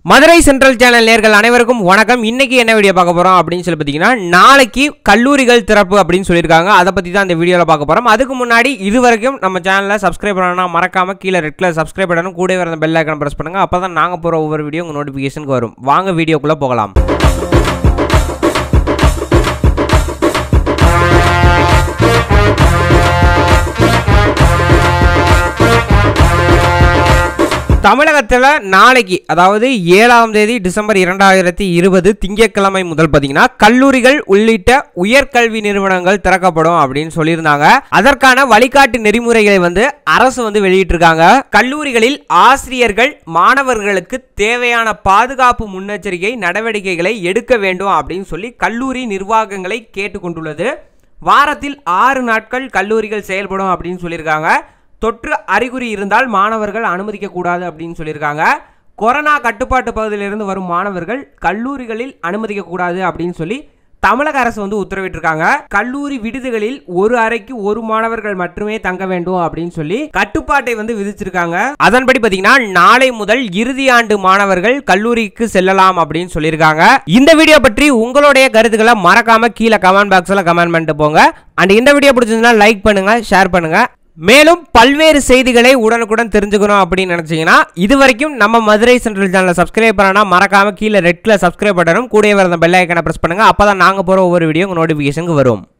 Madurai central channel நேர்கள் அனைவருக்கும் வணக்கம் இன்னைக்கு என்ன வீடியோ பார்க்க போறோம் அப்படின்னு சொல்லி பார்த்தீங்கன்னா நாளைக்கு கல்லூரிகள் திறப்பு அப்படின்னு சொல்லியிருக்காங்க அதை பற்றி தான் இந்த வீடியோவில் பார்க்க போறோம் அதுக்கு முன்னாடி இது வரைக்கும் நம்ம சேனலை சப்ஸ்கிரைப் பண்ணணும் மறக்காம கீழே ரெட் கலர் சப்ஸ்கிரைப் பண்ணணும் கூட வர பெல் ஐக்கன் ப்ரெஸ் பண்ணுங்க அப்போ தான் நாங்கள் போகிற ஒவ்வொரு வீடியோ உங்கள் நோட்டிஃபிகேஷனுக்கு வரும் வாங்க வீடியோக்குள்ளே போகலாம் தமிழகத்தில் நாளைக்கு அதாவது ஏழாம் தேதி டிசம்பர் இரண்டாயிரத்தி இருபது திங்கட்கிழமை முதல் பார்த்தீங்கன்னா கல்லூரிகள் உள்ளிட்ட உயர்கல்வி நிறுவனங்கள் திறக்கப்படும் அப்படின்னு சொல்லியிருந்தாங்க அதற்கான வழிகாட்டு நெறிமுறைகளை வந்து அரசு வந்து வெளியிட்டிருக்காங்க கல்லூரிகளில் ஆசிரியர்கள் மாணவர்களுக்கு தேவையான பாதுகாப்பு முன்னெச்சரிக்கை நடவடிக்கைகளை எடுக்க வேண்டும் அப்படின்னு சொல்லி கல்லூரி நிர்வாகங்களை கேட்டுக்கொண்டுள்ளது வாரத்தில் ஆறு நாட்கள் கல்லூரிகள் செயல்படும் அப்படின்னு சொல்லியிருக்காங்க தொற்று அறிகுறி இருந்தால் மாணவர்கள் அனுமதிக்க கூடாது அப்படின்னு சொல்லியிருக்காங்க கொரோனா கட்டுப்பாட்டு பகுதியிலிருந்து வரும் மாணவர்கள் கல்லூரிகளில் அனுமதிக்க கூடாது அப்படின்னு சொல்லி தமிழக அரசு வந்து உத்தரவிட்டிருக்காங்க கல்லூரி விடுதிகளில் ஒரு அறைக்கு ஒரு மாணவர்கள் மட்டுமே தங்க வேண்டும் அப்படின்னு சொல்லி கட்டுப்பாட்டை வந்து விதிச்சிருக்காங்க அதன்படி பாத்தீங்கன்னா நாளை முதல் இறுதி ஆண்டு மாணவர்கள் கல்லூரிக்கு செல்லலாம் அப்படின்னு சொல்லியிருக்காங்க இந்த வீடியோ பற்றி உங்களுடைய கருத்துக்களை மறக்காம கீழே கமெண்ட் பாக்ஸ்ல கமெண்ட் பண்ணிட்டு போங்க அண்ட் இந்த வீடியோ பிடிச்சிருந்தா லைக் பண்ணுங்க ஷேர் பண்ணுங்க மேலும் பல்வேறு செய்திகளை உடனுக்குடன் தெரிஞ்சுக்கணும் அப்படின்னு நினைச்சீங்கன்னா இது வரைக்கும் நம்ம மதுரை சென்ட்ரல் சேனலை சப்ஸ்கிரைப் பண்ணனா மறக்காம கீழே ரெட்ல சப்ஸ்கிரைப் பண்ணணும் கூடவே வர பெல் ஐக்கனை பிரஸ் பண்ணுங்க அப்பதான் நாங்க போற ஒவ்வொரு வீடியோ உங்க நோட்டிபிகேஷனுக்கு வரும்